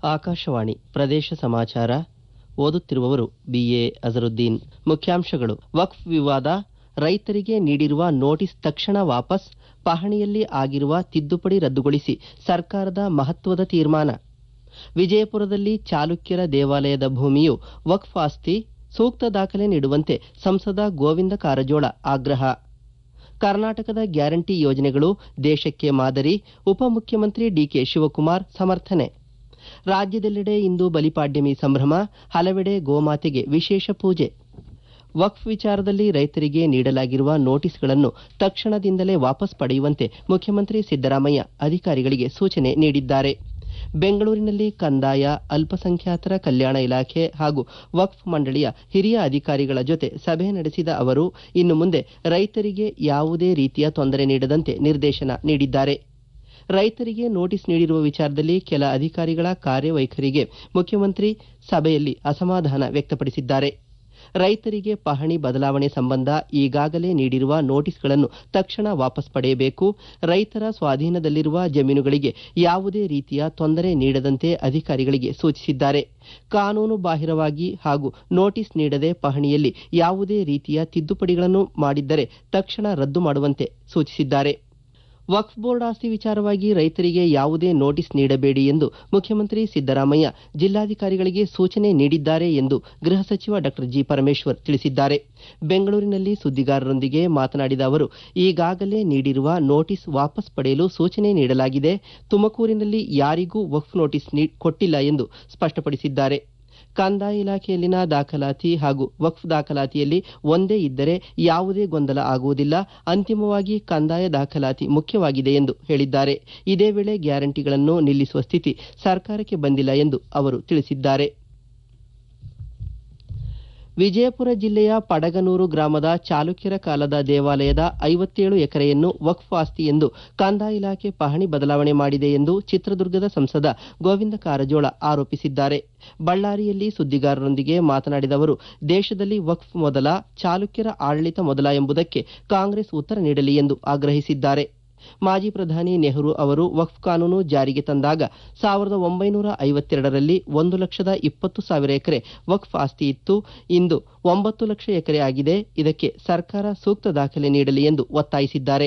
ಆಕಾಶವಾಣಿ ಪ್ರದೇಶ ಸಮಾಚಾರ ಓದುತ್ತಿರುವವರು ಬಿಎ ಅಜರುದ್ದೀನ್ ಮುಖ್ಯಾಂಶಗಳು ವಕ್ಫ್ ವಿವಾದ ರೈತರಿಗೆ ನೀಡಿರುವ ನೋಟಿಸ್ ತಕ್ಷಣ ವಾಪಸ್ ಪಹಣಿಯಲ್ಲಿ ಆಗಿರುವ ತಿದ್ದುಪಡಿ ರದ್ದುಗೊಳಿಸಿ ಸರ್ಕಾರದ ಮಹತ್ವದ ತೀರ್ಮಾನ ವಿಜಯಪುರದಲ್ಲಿ ಚಾಲುಕ್ಯರ ದೇವಾಲಯದ ಭೂಮಿಯು ವಕ್ಫ್ ಆಸ್ತಿ ಸೂಕ್ತ ದಾಖಲೆ ನೀಡುವಂತೆ ಸಂಸದ ಗೋವಿಂದ ಕಾರಜೋಳ ಆಗ್ರಹ ಕರ್ನಾಟಕದ ಗ್ಯಾರಂಟಿ ಯೋಜನೆಗಳು ದೇಶಕ್ಕೆ ಮಾದರಿ ಉಪಮುಖ್ಯಮಂತ್ರಿ ಡಿಕೆ ಶಿವಕುಮಾರ್ ಸಮರ್ಥನೆ ರಾಜ್ಯದೆಲ್ಲೆಡೆ ಇಂದು ಬಲಿಪಾಡ್ಯಮಿ ಸಂಭ್ರಮ ಹಲವೆಡೆ ಗೋಮಾತೆಗೆ ವಿಶೇಷ ಪೂಜೆ ವಕ್ಫ್ ವಿಚಾರದಲ್ಲಿ ರೈತರಿಗೆ ನೀಡಲಾಗಿರುವ ನೋಟಿಸ್ಗಳನ್ನು ತಕ್ಷಣದಿಂದಲೇ ವಾಪಸ್ ಪಡೆಯುವಂತೆ ಮುಖ್ಯಮಂತ್ರಿ ಸಿದ್ದರಾಮಯ್ಯ ಅಧಿಕಾರಿಗಳಿಗೆ ಸೂಚನೆ ನೀಡಿದ್ದಾರೆ ಬೆಂಗಳೂರಿನಲ್ಲಿ ಕಂದಾಯ ಅಲ್ಪಸಂಖ್ಯಾತರ ಕಲ್ಯಾಣ ಇಲಾಖೆ ಹಾಗೂ ವಕ್ಫ್ ಮಂಡಳಿಯ ಹಿರಿಯ ಅಧಿಕಾರಿಗಳ ಜೊತೆ ಸಭೆ ನಡೆಸಿದ ಅವರು ಇನ್ನು ಮುಂದೆ ರೈತರಿಗೆ ಯಾವುದೇ ರೀತಿಯ ತೊಂದರೆ ನೀಡದಂತೆ ನಿರ್ದೇಶನ ನೀಡಿದ್ದಾರೆ ರೈತರಿಗೆ ನೋಟಿಸ್ ನೀಡಿರುವ ವಿಚಾರದಲ್ಲಿ ಕೆಲ ಅಧಿಕಾರಿಗಳ ಕಾರ್ಯವೈಖರಿಗೆ ಮುಖ್ಯಮಂತ್ರಿ ಸಭೆಯಲ್ಲಿ ಅಸಮಾಧಾನ ವ್ಯಕ್ತಪಡಿಸಿದ್ದಾರೆ ರೈತರಿಗೆ ಪಹಣಿ ಬದಲಾವಣೆ ಸಂಬಂಧ ಈಗಾಗಲೇ ನೀಡಿರುವ ನೋಟಿಸ್ಗಳನ್ನು ತಕ್ಷಣ ವಾಪಸ್ ಪಡೆಯಬೇಕು ರೈತರ ಸ್ವಾಧೀನದಲ್ಲಿರುವ ಜಮೀನುಗಳಿಗೆ ಯಾವುದೇ ರೀತಿಯ ತೊಂದರೆ ನೀಡದಂತೆ ಅಧಿಕಾರಿಗಳಿಗೆ ಸೂಚಿಸಿದ್ದಾರೆ ಕಾನೂನು ಬಾಹಿರವಾಗಿ ಹಾಗೂ ನೋಟಿಸ್ ನೀಡದೆ ಪಹಣಿಯಲ್ಲಿ ಯಾವುದೇ ರೀತಿಯ ತಿದ್ದುಪಡಿಗಳನ್ನು ಮಾಡಿದ್ದರೆ ತಕ್ಷಣ ರದ್ದು ಮಾಡುವಂತೆ ಸೂಚಿಸಿದ್ದಾರೆ ವಕ್ಫ್ ಬೋರ್ಡ್ ಆಸ್ತಿ ವಿಚಾರವಾಗಿ ರೈತರಿಗೆ ಯಾವುದೇ ನೋಟಿಸ್ ನೀಡಬೇಡಿ ಎಂದು ಮುಖ್ಯಮಂತ್ರಿ ಸಿದ್ದರಾಮಯ್ಯ ಜಿಲ್ಲಾಧಿಕಾರಿಗಳಿಗೆ ಸೂಚನೆ ನೀಡಿದ್ದಾರೆ ಎಂದು ಗೃಹ ಸಚಿವ ಡಾ ಜಿ ಪರಮೇಶ್ವರ್ ತಿಳಿಸಿದ್ದಾರೆ ಬೆಂಗಳೂರಿನಲ್ಲಿ ಸುದ್ದಿಗಾರರೊಂದಿಗೆ ಮಾತನಾಡಿದ ಅವರು ಈಗಾಗಲೇ ನೀಡಿರುವ ನೋಟಿಸ್ ವಾಪಸ್ ಪಡೆಯಲು ಸೂಚನೆ ನೀಡಲಾಗಿದೆ ತುಮಕೂರಿನಲ್ಲಿ ಯಾರಿಗೂ ವಕ್ಫ್ ನೋಟಿಸ್ ಕೊಟ್ಟಿಲ್ಲ ಎಂದು ಸ್ಪಷ್ಟಪಡಿಸಿದ್ದಾರೆ ಕಂದಾಯ ಇಲಾಖೆಯಲ್ಲಿನ ದಾಖಲಾತಿ ಹಾಗೂ ವಕ್ಫ್ ದಾಖಲಾತಿಯಲ್ಲಿ ಒಂದೇ ಇದ್ದರೆ ಯಾವುದೇ ಗೊಂದಲ ಆಗುವುದಿಲ್ಲ ಅಂತಿಮವಾಗಿ ಕಂದಾಯ ದಾಖಲಾತಿ ಮುಖ್ಯವಾಗಿದೆ ಎಂದು ಹೇಳಿದ್ದಾರೆ ಇದೇ ವೇಳೆ ಗ್ಯಾರಂಟಿಗಳನ್ನು ನಿಲ್ಲಿಸುವ ಸ್ಥಿತಿ ಸರ್ಕಾರಕ್ಕೆ ಬಂದಿಲ್ಲ ಎಂದು ಅವರು ತಿಳಿಸಿದ್ದಾರೆ ವಿಜಯಪುರ ಜಿಲ್ಲೆಯ ಪಡಗನೂರು ಗ್ರಾಮದ ಚಾಲುಕ್ಯರ ಕಾಲದ ದೇವಾಲಯದ ಐವತ್ತೇಳು ಎಕರೆಯನ್ನು ವಕ್ಫ್ ಆಸ್ತಿ ಎಂದು ಕಂದಾಯ ಇಲಾಖೆ ಪಹಣಿ ಬದಲಾವಣೆ ಮಾಡಿದೆ ಎಂದು ಚಿತ್ರದುರ್ಗದ ಸಂಸದ ಗೋವಿಂದ ಕಾರಜೋಳ ಆರೋಪಿಸಿದ್ದಾರೆ ಬಳ್ಳಾರಿಯಲ್ಲಿ ಸುದ್ದಿಗಾರರೊಂದಿಗೆ ಮಾತನಾಡಿದ ಅವರು ದೇಶದಲ್ಲಿ ವಕ್ಫ್ ಮೊದಲ ಚಾಲುಕ್ಯರ ಆಡಳಿತ ಮೊದಲ ಎಂಬುದಕ್ಕೆ ಕಾಂಗ್ರೆಸ್ ಉತ್ತರ ನೀಡಲಿ ಎಂದು ಆಗ್ರಹಿಸಿದ್ದಾರೆ ಮಾಜಿ ಪ್ರಧಾನಿ ನೆಹರು ಅವರು ವಕ್ಫ್ ಕಾನೂನು ಜಾರಿಗೆ ತಂದಾಗ ಸಾವಿರದ ಒಂಬೈನೂರ ಐವತ್ತೆರಡರಲ್ಲಿ ಒಂದು ಲಕ್ಷದ ಇಪ್ಪತ್ತು ಸಾವಿರ ಎಕರೆ ವಕ್ಫ್ ಆಸ್ತಿ ಇತ್ತು ಇಂದು ಒಂಬತ್ತು ಲಕ್ಷ ಎಕರೆ ಆಗಿದೆ ಇದಕ್ಕೆ ಸರ್ಕಾರ ಸೂಕ್ತ ದಾಖಲೆ ನೀಡಲಿ ಎಂದು ಒತ್ತಾಯಿಸಿದ್ದಾರೆ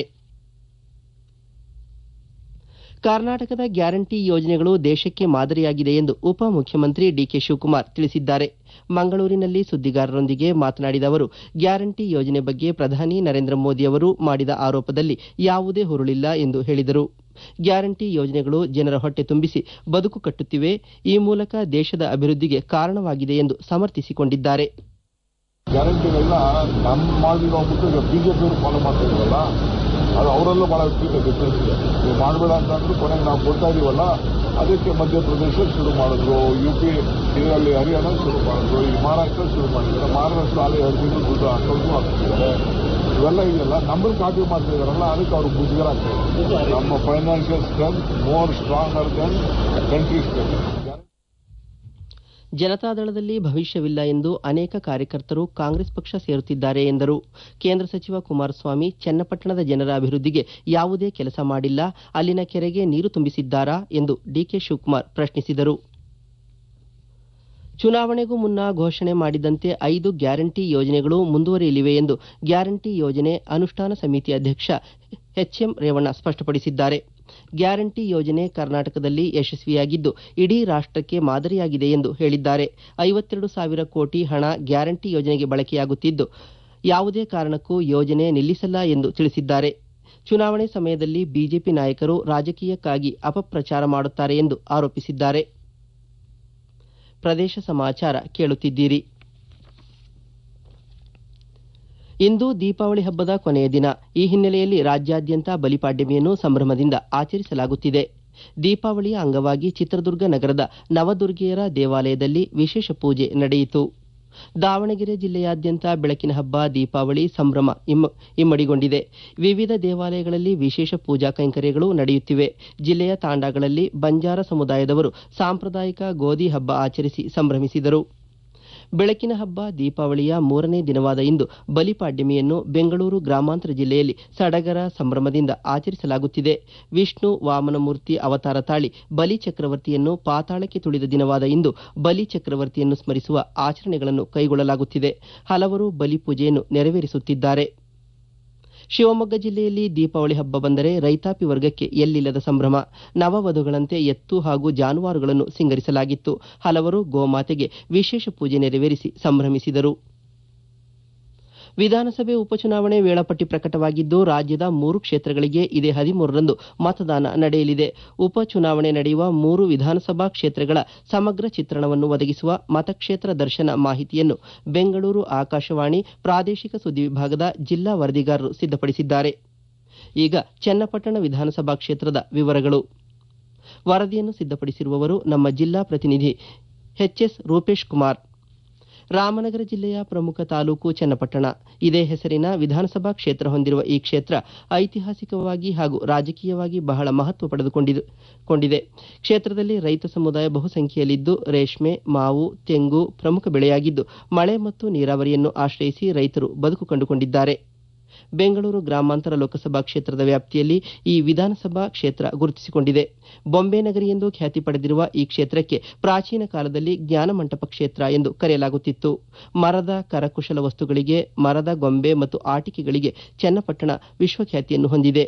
ಕರ್ನಾಟಕದ ಗ್ಯಾರಂಟಿ ಯೋಜನೆಗಳು ದೇಶಕ್ಕೆ ಮಾದರಿಯಾಗಿದೆ ಎಂದು ಉಪಮುಖ್ಯಮಂತ್ರಿ ಡಿಕೆ ಶಿವಕುಮಾರ್ ತಿಳಿಸಿದ್ದಾರೆ ಮಂಗಳೂರಿನಲ್ಲಿ ಸುದ್ದಿಗಾರರೊಂದಿಗೆ ಮಾತನಾಡಿದ ಅವರು ಗ್ಯಾರಂಟಿ ಯೋಜನೆ ಬಗ್ಗೆ ಪ್ರಧಾನಿ ನರೇಂದ್ರ ಮೋದಿ ಅವರು ಮಾಡಿದ ಆರೋಪದಲ್ಲಿ ಯಾವುದೇ ಹುರುಳಿಲ್ಲ ಎಂದು ಹೇಳಿದರು ಗ್ಯಾರಂಟಿ ಯೋಜನೆಗಳು ಜನರ ಹೊಟ್ಟೆ ತುಂಬಿಸಿ ಬದುಕು ಕಟ್ಟುತ್ತಿವೆ ಈ ಮೂಲಕ ದೇಶದ ಅಭಿವೃದ್ಧಿಗೆ ಕಾರಣವಾಗಿದೆ ಎಂದು ಸಮರ್ಥಿಸಿಕೊಂಡಿದ್ದಾರೆ ಗ್ಯಾರಂಟಿಗಳನ್ನ ನಮ್ಮ ಮಾಡಿರೋ ಬಿಟ್ಟು ಬಿಜೆಪಿ ಫಾಲೋ ಮಾಡ್ತಾ ಇದ್ರಲ್ಲ ಅದು ಅವರಲ್ಲೂ ಬಹಳ ಡಿಫ್ರೆನ್ಸ್ ಇದೆ ನೀವು ಮಾಡಬೇಡ ಅಂತಂದ್ರು ಕೊನೆಗೆ ನಾವು ಕೊಡ್ತಾ ಇದೀವಲ್ಲ ಅದಕ್ಕೆ ಮಧ್ಯಪ್ರದೇಶ ಶುರು ಮಾಡಿದ್ರು ಯು ಪಿ ಇದರಲ್ಲಿ ಹರಿಯಾಣ ಶುರು ಮಾಡಿದ್ರು ಈಗ ಮಹಾರಾಷ್ಟ್ರ ಶುರು ಮಾಡಿದ್ದಾರೆ ಮಹಾರಾಷ್ಟ್ರ ಅಲ್ಲಿ ಎರಡು ತಿಂಗಳು ದುಡ್ಡು ಅಕೌಂಟು ಹಾಕ್ತಿದ್ದಾರೆ ಇವೆಲ್ಲ ಇದೆಯಲ್ಲ ನಮ್ಮಲ್ಲಿ ಕಾಪಿ ಮಾಡ್ತಾ ಇದಾರಲ್ಲ ಅದಕ್ಕೆ ಅವ್ರಿಗೆ ಮುಜುಗರ ಆಗ್ತಾ ಇದೆ ನಮ್ಮ financial strength more stronger than country strength ಜನತಾದಳದಲ್ಲಿ ಭವಿಷ್ಯವಿಲ್ಲ ಎಂದು ಅನೇಕ ಕಾರ್ಯಕರ್ತರು ಕಾಂಗ್ರೆಸ್ ಪಕ್ಷ ಸೇರುತ್ತಿದ್ದಾರೆ ಎಂದರು ಕೇಂದ್ರ ಸಚಿವ ಕುಮಾರಸ್ವಾಮಿ ಚನ್ನಪಟ್ಟಣದ ಜನರ ಅಭಿವೃದ್ಧಿಗೆ ಯಾವುದೇ ಕೆಲಸ ಮಾಡಿಲ್ಲ ಅಲ್ಲಿನ ಕೆರೆಗೆ ನೀರು ತುಂಬಿಸಿದ್ದಾರಾ ಎಂದು ಡಿಕೆ ಶಿವಕುಮಾರ್ ಪ್ರಶ್ನಿಸಿದರು ಚುನಾವಣೆಗೂ ಮುನ್ನ ಘೋಷಣೆ ಮಾಡಿದಂತೆ ಐದು ಗ್ಯಾರಂಟಿ ಯೋಜನೆಗಳು ಮುಂದುವರಿಯಲಿವೆ ಎಂದು ಗ್ಯಾರಂಟಿ ಯೋಜನೆ ಅನುಷ್ಠಾನ ಸಮಿತಿ ಅಧ್ಯಕ್ಷ ಎಚ್ಎಂ ರೇವಣ್ಣ ಸ್ಪಷ್ಟಪಡಿಸಿದ್ದಾರೆ ಗ್ಯಾರಂಟಿ ಯೋಜನೆ ಕರ್ನಾಟಕದಲ್ಲಿ ಯಶಸ್ವಿಯಾಗಿದ್ದು ಇಡೀ ರಾಷ್ಟಕ್ಕೆ ಮಾದರಿಯಾಗಿದೆ ಎಂದು ಹೇಳಿದ್ದಾರೆ ಐವತ್ತೆರಡು ಸಾವಿರ ಕೋಟಿ ಹಣ ಗ್ಯಾರಂಟಿ ಯೋಜನೆಗೆ ಬಳಕೆಯಾಗುತ್ತಿದ್ದು ಯಾವುದೇ ಕಾರಣಕ್ಕೂ ಯೋಜನೆ ನಿಲ್ಲಿಸಲ್ಲ ಎಂದು ತಿಳಿಸಿದ್ದಾರೆ ಚುನಾವಣೆ ಸಮಯದಲ್ಲಿ ಬಿಜೆಪಿ ನಾಯಕರು ರಾಜಕೀಯಕ್ಕಾಗಿ ಅಪಪ್ರಚಾರ ಮಾಡುತ್ತಾರೆ ಎಂದು ಆರೋಪಿಸಿದ್ದಾರೆ ಪ್ರದೇಶ ಸಮಾಚಾರ ಕೇಳುತ್ತಿದ್ದೀರಿ ಇಂದು ದೀಪಾವಳಿ ಹಬ್ಬದ ಕೊನೆಯ ದಿನ ಈ ಹಿನ್ನೆಲೆಯಲ್ಲಿ ರಾಜ್ಯಾದ್ಯಂತ ಬಲಿಪಾಡ್ಯಮಿಯನ್ನು ಸಂಭ್ರಮದಿಂದ ಆಚರಿಸಲಾಗುತ್ತಿದೆ ದೀಪಾವಳಿಯ ಅಂಗವಾಗಿ ಚಿತ್ರದುರ್ಗ ನಗರದ ನವದುರ್ಗೆಯರ ದೇವಾಲಯದಲ್ಲಿ ವಿಶೇಷ ಪೂಜೆ ನಡೆಯಿತು ದಾವಣಗೆರೆ ಜಿಲ್ಲೆಯಾದ್ಯಂತ ಬೆಳಕಿನ ಹಬ್ಬ ದೀಪಾವಳಿ ಸಂಭ್ರಮ ಇಮ್ಮಡಿಗೊಂಡಿದೆ ವಿವಿಧ ದೇವಾಲಯಗಳಲ್ಲಿ ವಿಶೇಷ ಪೂಜಾ ಕೈಂಕರ್ಯಗಳು ನಡೆಯುತ್ತಿವೆ ಜಿಲ್ಲೆಯ ತಾಂಡಾಗಳಲ್ಲಿ ಬಂಜಾರ ಸಮುದಾಯದವರು ಸಾಂಪ್ರದಾಯಿಕ ಗೋಧಿ ಹಬ್ಬ ಆಚರಿಸಿ ಸಂಭ್ರಮಿಸಿದರು ಬೆಳಕಿನ ಹಬ್ಬ ದೀಪಾವಳಿಯ ಮೂರನೇ ದಿನವಾದ ಇಂದು ಬಲಿಪಾಡ್ಯಮಿಯನ್ನು ಬೆಂಗಳೂರು ಗ್ರಾಮಾಂತರ ಜಿಲ್ಲೆಯಲ್ಲಿ ಸಡಗರ ಸಂಭ್ರಮದಿಂದ ಆಚರಿಸಲಾಗುತ್ತಿದೆ ವಿಷ್ಣು ವಾಮನಮೂರ್ತಿ ಅವತಾರ ತಾಳಿ ಬಲಿ ಚಕ್ರವರ್ತಿಯನ್ನು ಪಾತಾಳಕ್ಕೆ ತುಳಿದ ದಿನವಾದ ಇಂದು ಬಲಿ ಚಕ್ರವರ್ತಿಯನ್ನು ಸ್ಮರಿಸುವ ಆಚರಣೆಗಳನ್ನು ಕೈಗೊಳ್ಳಲಾಗುತ್ತಿದೆ ಹಲವರು ಬಲಿ ಪೂಜೆಯನ್ನು ನೆರವೇರಿಸುತ್ತಿದ್ದಾರೆ ಶಿವಮೊಗ್ಗ ಜಿಲ್ಲೆಯಲ್ಲಿ ದೀಪಾವಳಿ ಹಬ್ಬ ಬಂದರೆ ರೈತಾಪಿ ವರ್ಗಕ್ಕೆ ಎಲ್ಲಿಲ್ಲದ ಸಂಭ್ರಮ ನವವಧುಗಳಂತೆ ಎತ್ತು ಹಾಗೂ ಜಾನುವಾರುಗಳನ್ನು ಸಿಂಗರಿಸಲಾಗಿತ್ತು ಹಲವರು ಗೋಮಾತೆಗೆ ವಿಶೇಷ ಪೂಜೆ ನೆರವೇರಿಸಿ ಸಂಭ್ರಮಿಸಿದರು ವಿಧಾನಸಭೆ ಉಪಚುನಾವಣೆ ವೇಳಾಪಟ್ಟಿ ಪ್ರಕಟವಾಗಿದ್ದು ರಾಜ್ಯದ ಮೂರು ಕ್ಷೇತ್ರಗಳಿಗೆ ಇದೇ ಹದಿಮೂರರಂದು ಮತದಾನ ನಡೆಯಲಿದೆ ಉಪಚುನಾವಣೆ ನಡೆಯುವ ಮೂರು ವಿಧಾನಸಭಾ ಕ್ಷೇತ್ರಗಳ ಸಮಗ್ರ ಚಿತ್ರಣವನ್ನು ಒದಗಿಸುವ ಮತಕ್ಷೇತ್ರ ದರ್ಶನ ಮಾಹಿತಿಯನ್ನು ಬೆಂಗಳೂರು ಆಕಾಶವಾಣಿ ಪ್ರಾದೇಶಿಕ ಸುದ್ದಿ ವಿಭಾಗದ ಜಿಲ್ಲಾ ವರದಿಗಾರರು ಸಿದ್ಧಪಡಿಸಿದ್ದಾರೆ ಈಗ ಚನ್ನಪಟ್ಟಣ ವಿಧಾನಸಭಾ ಕ್ಷೇತ್ರದ ವಿವರಗಳು ವರದಿಯನ್ನು ಸಿದ್ಧಪಡಿಸಿರುವವರು ನಮ್ಮ ಜಿಲ್ಲಾ ಪ್ರತಿನಿಧಿ ಎಚ್ಎಸ್ ರೂಪೇಶ್ ಕುಮಾರ್ ರಾಮನಗರ ಜಿಲ್ಲೆಯ ಪ್ರಮುಖ ತಾಲೂಕು ಚನ್ನಪಟ್ಟಣ ಇದೇ ಹೆಸರಿನ ವಿಧಾನಸಭಾ ಕ್ಷೇತ್ರ ಹೊಂದಿರುವ ಈ ಕ್ಷೇತ್ರ ಐತಿಹಾಸಿಕವಾಗಿ ಹಾಗೂ ರಾಜಕೀಯವಾಗಿ ಬಹಳ ಮಹತ್ವ ಪಡೆದುಕೊಂಡಿದೆ ಕ್ಷೇತ್ರದಲ್ಲಿ ರೈತ ಸಮುದಾಯ ಬಹುಸಂಖ್ಯೆಯಲ್ಲಿದ್ದು ರೇಷ್ಮೆ ಮಾವು ತೆಂಗು ಪ್ರಮುಖ ಬೆಳೆಯಾಗಿದ್ದು ಮಳೆ ಮತ್ತು ನೀರಾವರಿಯನ್ನು ಆಶ್ರಯಿಸಿ ರೈತರು ಬದುಕು ಕಂಡುಕೊಂಡಿದ್ದಾರೆ ಬೆಂಗಳೂರು ಗ್ರಾಮಾಂತರ ಲೋಕಸಭಾ ಕ್ಷೇತ್ರದ ವ್ಯಾಪ್ತಿಯಲ್ಲಿ ಈ ವಿಧಾನಸಭಾ ಕ್ಷೇತ್ರ ಗುರುತಿಸಿಕೊಂಡಿದೆ ಬೊಂಬೆ ನಗರಿ ಎಂದು ಖ್ಯಾತಿ ಪಡೆದಿರುವ ಈ ಕ್ಷೇತ್ರಕ್ಕೆ ಪ್ರಾಚೀನ ಕಾಲದಲ್ಲಿ ಜ್ಞಾನ ಮಂಟಪ ಕ್ಷೇತ್ರ ಎಂದು ಕರೆಯಲಾಗುತ್ತಿತ್ತು ಮರದ ಕರಕುಶಲ ವಸ್ತುಗಳಿಗೆ ಮರದ ಗೊಂಬೆ ಮತ್ತು ಆಟಿಕೆಗಳಿಗೆ ಚನ್ನಪಟ್ಟಣ ವಿಶ್ವಖ್ಯಾತಿಯನ್ನು ಹೊಂದಿದೆ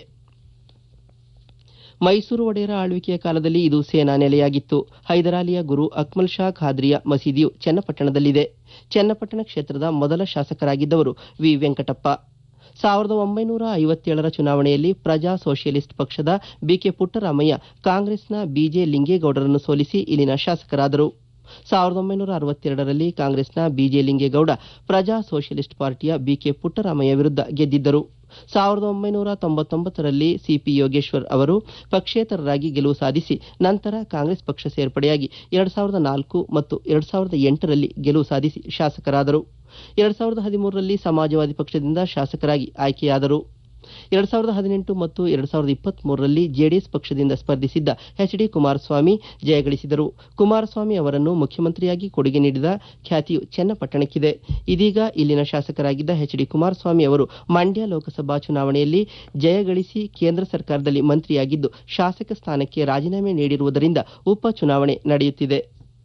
ಮೈಸೂರು ಒಡೆಯರ ಆಳ್ವಿಕೆಯ ಕಾಲದಲ್ಲಿ ಇದು ಸೇನಾ ನೆಲೆಯಾಗಿತ್ತು ಹೈದರಾಲಿಯ ಗುರು ಅಕ್ಮಲ್ ಶಾ ಖಾದ್ರಿಯ ಮಸೀದಿಯು ಚನ್ನಪಟ್ಟಣದಲ್ಲಿದೆ ಚನ್ನಪಟ್ಟಣ ಕ್ಷೇತ್ರದ ಮೊದಲ ಶಾಸಕರಾಗಿದ್ದವರು ವಿ ವೆಂಕಟಪ್ಪ ಸಾವಿರದ ಒಂಬೈನೂರ ಐವತ್ತೇಳರ ಚುನಾವಣೆಯಲ್ಲಿ ಪ್ರಜಾ ಸೋಷಿಯಲಿಸ್ಟ್ ಪಕ್ಷದ ಬಿಕೆ ಪುಟ್ಟರಾಮಯ್ಯ ಕಾಂಗ್ರೆಸ್ನ ಬಿಜೆ ಲಿಂಗೇಗೌಡರನ್ನು ಸೋಲಿಸಿ ಇಲ್ಲಿನ ಶಾಸಕರಾದರು ಸಾವಿರದ ಒಂಬೈನೂರ ಅರವತ್ತೆರಡರಲ್ಲಿ ಕಾಂಗ್ರೆಸ್ನ ಬಿಜೆ ಲಿಂಗೇಗೌಡ ಪ್ರಜಾ ಸೋಷಿಯಲಿಸ್ಟ್ ಪಾರ್ಟಿಯ ಬಿಕೆ ಪುಟ್ಟರಾಮಯ್ಯ ವಿರುದ್ಧ ಗೆದ್ದಿದ್ದರು ಸಾವಿರದ ಒಂಬೈನೂರ ತೊಂಬತ್ತೊಂಬತ್ತರಲ್ಲಿ ಸಿಪಿ ಯೋಗೇಶ್ವರ್ ಅವರು ಪಕ್ಷೇತರರಾಗಿ ಗೆಲುವು ಸಾಧಿಸಿ ನಂತರ ಕಾಂಗ್ರೆಸ್ ಪಕ್ಷ ಸೇರ್ಪಡೆಯಾಗಿ ಎರಡು ಸಾವಿರದ ನಾಲ್ಕು ಮತ್ತು ಎರಡು ಸಾವಿರದ ಎಂಟರಲ್ಲಿ ಗೆಲುವು ಸಾಧಿಸಿ ಶಾಸಕರಾದರು ಎರಡು ಸಾವಿರದ ಹದಿಮೂರರಲ್ಲಿ ಸಮಾಜವಾದಿ ಪಕ್ಷದಿಂದ ಶಾಸಕರಾಗಿ ಆಯ್ಕೆಯಾದರು ಎರಡು ಸಾವಿರದ ಹದಿನೆಂಟು ಮತ್ತು ಎರಡು ಸಾವಿರದ ಇಪ್ಪತ್ತ್ ಮೂರರಲ್ಲಿ ಜೆಡಿಎಸ್ ಪಕ್ಷದಿಂದ ಸ್ಪರ್ಧಿಸಿದ್ದ ಎಚ್ ಡಿ ಕುಮಾರಸ್ವಾಮಿ ಜಯಗಳಿಸಿದರು ಕುಮಾರಸ್ವಾಮಿ ಅವರನ್ನು ಮುಖ್ಯಮಂತ್ರಿಯಾಗಿ ಕೊಡುಗೆ ನೀಡಿದ ಖ್ಯಾತಿಯು ಚನ್ನಪಟ್ಟಣಕ್ಕಿದೆ ಇದೀಗ ಇಲ್ಲಿನ ಶಾಸಕರಾಗಿದ್ದ ಎಚ್ ಡಿ ಕುಮಾರಸ್ವಾಮಿ ಅವರು ಮಂಡ್ಯ ಲೋಕಸಭಾ ಚುನಾವಣೆಯಲ್ಲಿ ಜಯಗಳಿಸಿ ಕೇಂದ್ರ ಸರ್ಕಾರದಲ್ಲಿ ಮಂತ್ರಿಯಾಗಿದ್ದು ಶಾಸಕ ಸ್ಥಾನಕ್ಕೆ ರಾಜೀನಾಮೆ ನೀಡಿರುವುದರಿಂದ ಉಪ ಚುನಾವಣೆ ನಡೆಯುತ್ತಿದೆ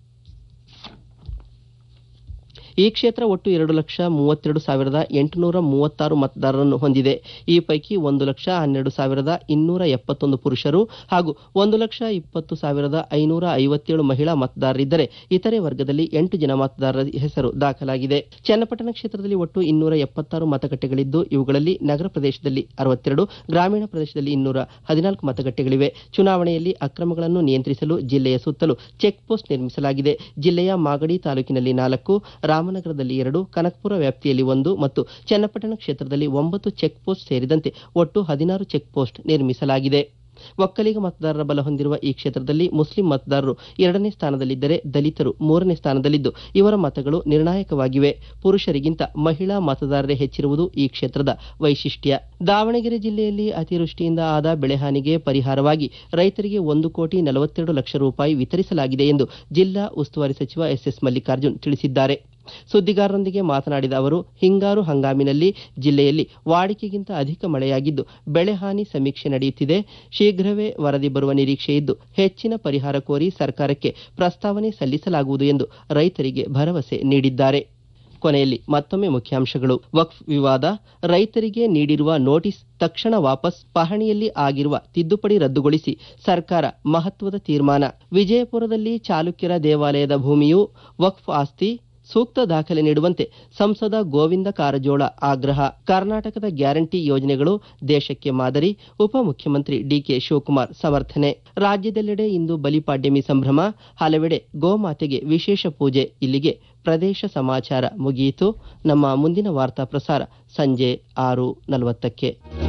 ಈ ಕ್ಷೇತ್ರ ಒಟ್ಟು ಎರಡು ಲಕ್ಷ ಮೂವತ್ತೆರಡು ಸಾವಿರದ ಎಂಟುನೂರ ಮೂವತ್ತಾರು ಮತದಾರರನ್ನು ಹೊಂದಿದೆ ಈ ಪೈಕಿ ಒಂದು ಲಕ್ಷ ಹನ್ನೆರಡು ಸಾವಿರದ ಇನ್ನೂರ ಎಪ್ಪತ್ತೊಂದು ಪುರುಷರು ಹಾಗೂ ಒಂದು ಲಕ್ಷ ಇಪ್ಪತ್ತು ಸಾವಿರದ ಐನೂರ ಐವತ್ತೇಳು ಮಹಿಳಾ ಮತದಾರರಿದ್ದರೆ ಇತರೆ ವರ್ಗದಲ್ಲಿ ಎಂಟು ಜನ ಮತದಾರರ ಹೆಸರು ದಾಖಲಾಗಿದೆ ಚನ್ನಪಟ್ಟಣ ಕ್ಷೇತ್ರದಲ್ಲಿ ಒಟ್ಟು ಇನ್ನೂರ ಎಪ್ಪತ್ತಾರು ಮತಗಟ್ಟೆಗಳಿದ್ದು ಇವುಗಳಲ್ಲಿ ನಗರ ಪ್ರದೇಶದಲ್ಲಿ ಅರವತ್ತೆರಡು ಗ್ರಾಮೀಣ ಪ್ರದೇಶದಲ್ಲಿ ಇನ್ನೂರ ಹದಿನಾಲ್ಕು ಮತಗಟ್ಟೆಗಳಿವೆ ಚುನಾವಣೆಯಲ್ಲಿ ಅಕ್ರಮಗಳನ್ನು ನಿಯಂತ್ರಿಸಲು ಜಿಲ್ಲೆಯ ಸುತ್ತಲೂ ಚೆಕ್ ಪೋಸ್ಟ್ ನಿರ್ಮಿಸಲಾಗಿದೆ ಜಿಲ್ಲೆಯ ಮಾಗಡಿ ತಾಲೂಕಿನಲ್ಲಿ ನಾಲ್ಕು ರಾಮನಗರದಲ್ಲಿ ಎರಡು ಕನಕಪುರ ವ್ಯಾಪ್ತಿಯಲ್ಲಿ ಒಂದು ಮತ್ತು ಚನ್ನಪಟ್ಟಣ ಕ್ಷೇತ್ರದಲ್ಲಿ ಒಂಬತ್ತು ಚೆಕ್ ಪೋಸ್ಟ್ ಸೇರಿದಂತೆ ಒಟ್ಟು ಹದಿನಾರು ಚೆಕ್ ಪೋಸ್ಟ್ ನಿರ್ಮಿಸಲಾಗಿದೆ ಒಕ್ಕಲಿಗ ಮತದಾರರ ಬಲ ಹೊಂದಿರುವ ಈ ಕ್ಷೇತ್ರದಲ್ಲಿ ಮುಸ್ಲಿಂ ಮತದಾರರು ಎರಡನೇ ಸ್ಥಾನದಲ್ಲಿದ್ದರೆ ದಲಿತರು ಮೂರನೇ ಸ್ಥಾನದಲ್ಲಿದ್ದು ಇವರ ಮತಗಳು ನಿರ್ಣಾಯಕವಾಗಿವೆ ಪುರುಷರಿಗಿಂತ ಮಹಿಳಾ ಮತದಾರರೇ ಹೆಚ್ಚಿರುವುದು ಈ ಕ್ಷೇತ್ರದ ವೈಶಿಷ್ಟ್ಯ ದಾವಣಗೆರೆ ಜಿಲ್ಲೆಯಲ್ಲಿ ಅತಿವೃಷ್ಟಿಯಿಂದ ಆದ ಬೆಳೆಹಾನಿಗೆ ಪರಿಹಾರವಾಗಿ ರೈತರಿಗೆ ಒಂದು ಕೋಟಿ ನಲವತ್ತೆರಡು ಲಕ್ಷ ರೂಪಾಯಿ ವಿತರಿಸಲಾಗಿದೆ ಎಂದು ಜಿಲ್ಲಾ ಉಸ್ತುವಾರಿ ಸಚಿವ ಎಸ್ಎಸ್ ಮಲ್ಲಿಕಾರ್ಜುನ್ ತಿಳಿಸಿದ್ದಾರೆ ಸುದ್ದಿಗಾರರೊಂದಿಗೆ ಮಾತನಾಡಿದ ಅವರು ಹಿಂಗಾರು ಹಂಗಾಮಿನಲ್ಲಿ ಜಿಲ್ಲೆಯಲ್ಲಿ ವಾಡಿಕೆಗಿಂತ ಅಧಿಕ ಮಳೆಯಾಗಿದ್ದು ಬೆಳೆ ಹಾನಿ ಸಮೀಕ್ಷೆ ನಡೆಯುತ್ತಿದೆ ಶೀಘ್ರವೇ ವರದಿ ಬರುವ ನಿರೀಕ್ಷೆ ಇದ್ದು ಹೆಚ್ಚಿನ ಪರಿಹಾರ ಕೋರಿ ಸರ್ಕಾರಕ್ಕೆ ಪ್ರಸ್ತಾವನೆ ಸಲ್ಲಿಸಲಾಗುವುದು ಎಂದು ರೈತರಿಗೆ ಭರವಸೆ ನೀಡಿದ್ದಾರೆ ಕೊನೆಯಲ್ಲಿ ಮತ್ತೊಮ್ಮೆ ಮುಖ್ಯಾಂಶಗಳು ವಕ್ಫ್ ವಿವಾದ ರೈತರಿಗೆ ನೀಡಿರುವ ನೋಟಿಸ್ ತಕ್ಷಣ ವಾಪಸ್ ಪಹಣಿಯಲ್ಲಿ ಆಗಿರುವ ತಿದ್ದುಪಡಿ ರದ್ದುಗೊಳಿಸಿ ಸರ್ಕಾರ ಮಹತ್ವದ ತೀರ್ಮಾನ ವಿಜಯಪುರದಲ್ಲಿ ಚಾಲುಕ್ಯರ ದೇವಾಲಯದ ಭೂಮಿಯು ವಕ್ಫ್ ಆಸ್ತಿ ಸೂಕ್ತ ದಾಖಲೆ ನೀಡುವಂತೆ ಸಂಸದ ಗೋವಿಂದ ಕಾರಜೋಳ ಆಗ್ರಹ ಕರ್ನಾಟಕದ ಗ್ಯಾರಂಟಿ ಯೋಜನೆಗಳು ದೇಶಕ್ಕೆ ಮಾದರಿ ಉಪಮುಖ್ಯಮಂತ್ರಿ ಡಿಕೆ ಶಿವಕುಮಾರ್ ಸಮರ್ಥನೆ ರಾಜ್ಯದೆಲ್ಲೆಡೆ ಇಂದು ಬಲಿಪಾಡ್ಯಮಿ ಸಂಭ್ರಮ ಹಲವೆಡೆ ಗೋಮಾತೆಗೆ ವಿಶೇಷ ಪೂಜೆ ಇಲ್ಲಿಗೆ ಪ್ರದೇಶ ಸಮಾಚಾರ ಮುಗಿಯಿತು ನಮ್ಮ ಮುಂದಿನ ವಾರ್ತಾ ಪ್ರಸಾರ ಸಂಜೆ ಆರು ನಲವತ್ತಕ್ಕೆ